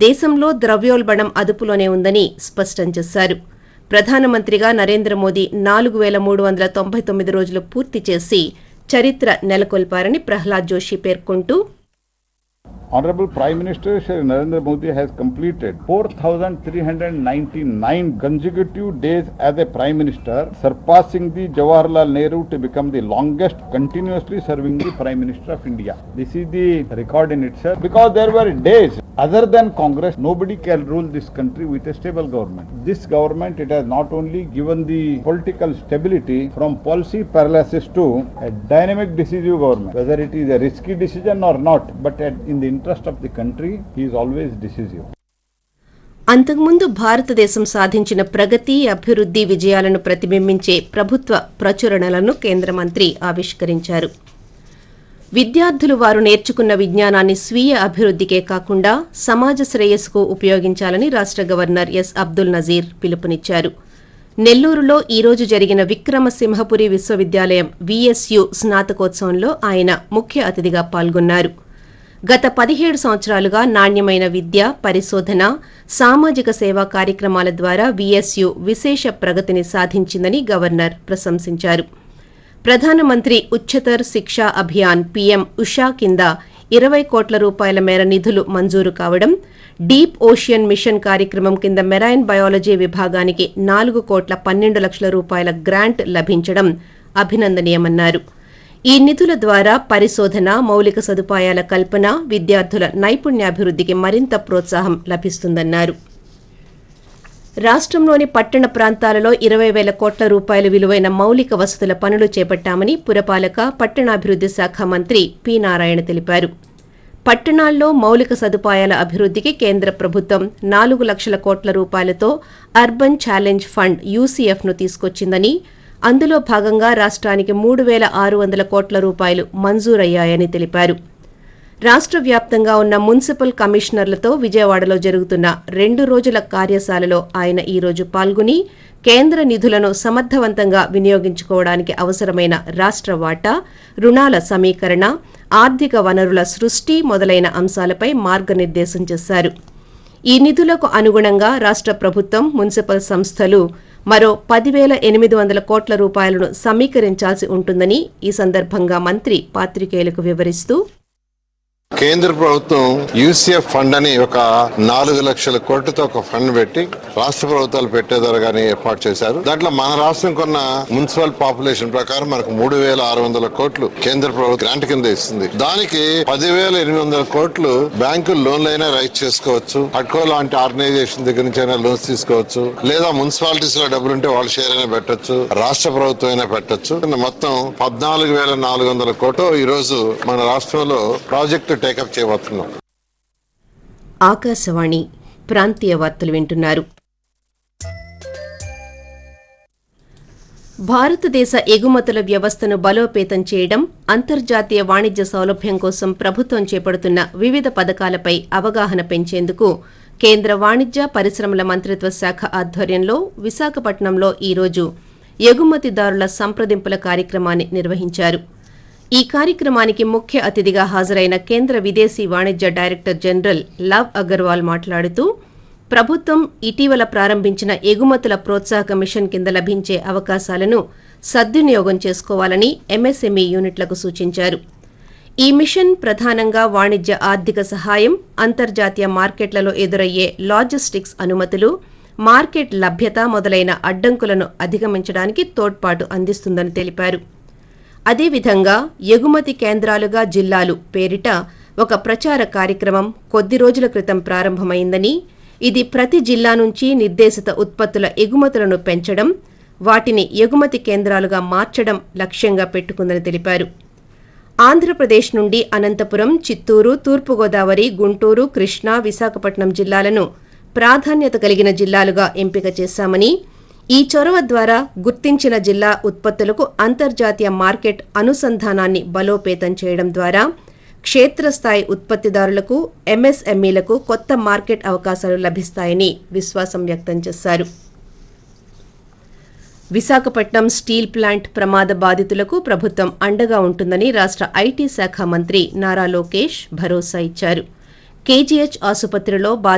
దేశంలో ద్రవ్యోల్బణం అదుపులోనే ఉందని స్పష్టం చేశారు ప్రధానమంత్రిగా నరేంద్ర మోదీ నాలుగు వేల మూడు వందల తొంభై తొమ్మిది రోజులు పూర్తి చేసి చరిత్ర నెలకొల్పారని ప్రహ్లాద్ జోషి పేర్కొంటూ Honorable Prime Minister Shri Narendra Modi has completed 4,399 consecutive days as a Prime Minister, surpassing the Jawaharlal Nehru to become the longest continuously serving the Prime Minister of India. This is the record in itself because there were days other than Congress, nobody can rule this country with a stable government. This government, it has not only given the political stability from policy paralysis to a dynamic decisive government, whether it is a risky decision or not, but at, in the interest of the country, he is always decisive. అంతకుముందు భారతదేశం సాధించిన ప్రగతి అభివృద్ది విజయాలను ప్రతిబింబించే ప్రభుత్వ ప్రచురణలను కేంద్ర మంత్రి ఆవిష్కరించారు విద్యార్థులు వారు నేర్చుకున్న విజ్ఞానాన్ని స్వీయ అభివృద్దికే కాకుండా సమాజ శ్రేయస్సుకు ఉపయోగించాలని రాష్ట గవర్నర్ ఎస్ అబ్దుల్ నజీర్ పిలుపునిచ్చారు నెల్లూరులో ఈ రోజు జరిగిన విక్రమసింహపురి విశ్వవిద్యాలయం విఎస్యు స్నాతకోత్సవంలో ఆయన ముఖ్య అతిథిగా పాల్గొన్నారు గత పదిహేడు సంవత్సరాలుగా నాణ్యమైన విద్య పరిశోధన సామాజిక సేవా కార్యక్రమాల ద్వారా విఎస్యు విశేష ప్రగతిని సాధించిందని గవర్నర్ ప్రశంసించారు ప్రధానమంత్రి ఉచ్చతర్ శిక్షా అభియాన్ పీఎం ఉషా కింద ఇరవై కోట్ల రూపాయల మేర నిధులు మంజూరు కావడం డీప్ ఓషియన్ మిషన్ కార్యక్రమం కింద మెరైన్ బయాలజీ విభాగానికి నాలుగు కోట్ల పన్నెండు లక్షల రూపాయల గ్రాంట్ లభించడం అభినందనీయమన్నారు ఈ నిధుల ద్వారా పరిశోధన మౌలిక సదుపాయాల కల్పన విద్యార్థుల నైపుణ్యాభివృద్దికి మరింత ప్రోత్సాహం లభిస్తుందన్నారు రాష్ట్రంలోని పట్టణ ప్రాంతాలలో ఇరవై వేల కోట్ల రూపాయల విలువైన మౌలిక వసతుల పనులు చేపట్టామని పురపాలక పట్టణాభివృద్ది శాఖ మంత్రి పి నారాయణ తెలిపారు పట్టణాల్లో మౌలిక సదుపాయాల అభివృద్దికి కేంద్ర ప్రభుత్వం నాలుగు లక్షల కోట్ల రూపాయలతో అర్బన్ ఛాలెంజ్ ఫండ్ యూసీఎఫ్ ను తీసుకొచ్చిందని అందులో భాగంగా రాష్ట్రానికి మూడు వేల ఆరు వందల కోట్ల రూపాయలు మంజూరయ్యాయని తెలిపారు రాష్ట్ర వ్యాప్తంగా ఉన్న మున్సిపల్ కమిషనర్లతో విజయవాడలో జరుగుతున్న రెండు రోజుల కార్యశాలలో ఆయన ఈ రోజు పాల్గొని కేంద్ర నిధులను సమర్థవంతంగా వినియోగించుకోవడానికి అవసరమైన రాష్ట్ర వాటా రుణాల సమీకరణ ఆర్థిక వనరుల సృష్టి మొదలైన అంశాలపై మార్గనిర్దేశం చేశారు ఈ నిధులకు అనుగుణంగా రాష్ట్ర ప్రభుత్వం మున్సిపల్ సంస్థలు మరో పదివేల ఎనిమిది వందల కోట్ల రూపాయలను సమీకరించాల్సి ఉంటుందని ఈ సందర్భంగా మంత్రి పాత్రికేయులకు వివరిస్తూ కేంద్ర ప్రభుత్వం యూసీఎఫ్ ఫండ్ అని ఒక నాలుగు లక్షల కోట్లతో ఒక ఫండ్ పెట్టి రాష్ట్ర ప్రభుత్వాలు పెట్టేదరగానే ఏర్పాటు చేశారు దాంట్లో మన రాష్ట్రం కొన్న మున్సిపల్ పాపులేషన్ ప్రకారం మనకు మూడు వేల ఆరు వందల కోట్లు కేంద్ర ప్రభుత్వం గ్రాంట్ కింద ఇస్తుంది దానికి పదివేల ఎనిమిది వందల కోట్లు బ్యాంకు లోన్లు అయినా రైట్ చేసుకోవచ్చు అట్కో లాంటి ఆర్గనైజేషన్ దగ్గర నుంచి అయినా లోన్స్ తీసుకోవచ్చు లేదా మున్సిపాలిటీస్ లో డబ్బులు ఉంటే వాళ్ళ షేర్ అయినా పెట్టొచ్చు రాష్ట్ర ప్రభుత్వం అయినా పెట్టొచ్చు మొత్తం పద్నాలుగు వేల నాలుగు వందల కోట్లు ఈ రోజు మన రాష్ట్రంలో ప్రాజెక్టు టేకప్ చేయబోతున్నాం ఆకాశవాణి ప్రాంతీయ వార్తలు వింటున్నారు భారతదేశ ఎగుమతుల వ్యవస్థను బలోపేతం చేయడం అంతర్జాతీయ వాణిజ్య సౌలభ్యం కోసం ప్రభుత్వం చేపడుతున్న వివిధ పథకాలపై అవగాహన పెంచేందుకు కేంద్ర వాణిజ్య పరిశ్రమల మంత్రిత్వ శాఖ ఆధ్వర్యంలో విశాఖపట్నంలో ఈ రోజు ఎగుమతిదారుల సంప్రదింపుల కార్యక్రమాన్ని నిర్వహించారు ఈ కార్యక్రమానికి ముఖ్య అతిథిగా హాజరైన కేంద్ర విదేశీ వాణిజ్య డైరెక్టర్ జనరల్ లవ్ అగర్వాల్ మాట్లాడుతూ ప్రభుత్వం ఇటీవల ప్రారంభించిన ఎగుమతుల ప్రోత్సాహక మిషన్ కింద లభించే అవకాశాలను సద్వినియోగం చేసుకోవాలని ఎంఎస్ఎంఈ యూనిట్లకు సూచించారు ఈ మిషన్ ప్రధానంగా వాణిజ్య ఆర్థిక సహాయం అంతర్జాతీయ మార్కెట్లలో ఎదురయ్యే లాజిస్టిక్స్ అనుమతులు మార్కెట్ లభ్యత మొదలైన అడ్డంకులను అధిగమించడానికి తోడ్పాటు అందిస్తుందని తెలిపారు అదేవిధంగా ఎగుమతి కేంద్రాలుగా జిల్లాలు పేరిట ఒక ప్రచార కార్యక్రమం కొద్ది రోజుల క్రితం ప్రారంభమైందని ఇది ప్రతి జిల్లా నుంచి నిర్దేశిత ఉత్పత్తుల ఎగుమతులను పెంచడం వాటిని ఎగుమతి కేంద్రాలుగా మార్చడం లక్ష్యంగా పెట్టుకుందని తెలిపారు ఆంధ్రప్రదేశ్ నుండి అనంతపురం చిత్తూరు తూర్పుగోదావరి గుంటూరు కృష్ణా విశాఖపట్నం జిల్లాలను ప్రాధాన్యత కలిగిన జిల్లాలుగా ఎంపిక చేశామని ఈ చొరవ ద్వారా గుర్తించిన జిల్లా ఉత్పత్తులకు అంతర్జాతీయ మార్కెట్ అనుసంధానాన్ని బలోపేతం చేయడం ద్వారా క్షేత్రస్థాయి ఉత్పత్తిదారులకు ఎంఎస్ఎంఈలకు కొత్త మార్కెట్ అవకాశాలు లభిస్తాయని విశ్వాసం వ్యక్తం చేశారు విశాఖపట్నం స్టీల్ ప్లాంట్ ప్రమాద బాధితులకు ప్రభుత్వం అండగా ఉంటుందని రాష్ట్ర ఐటీ శాఖ మంత్రి నారా లోకేష్ భరోసా ఇచ్చారు కేజీహెచ్ ఆసుపత్రిలో బాధితులు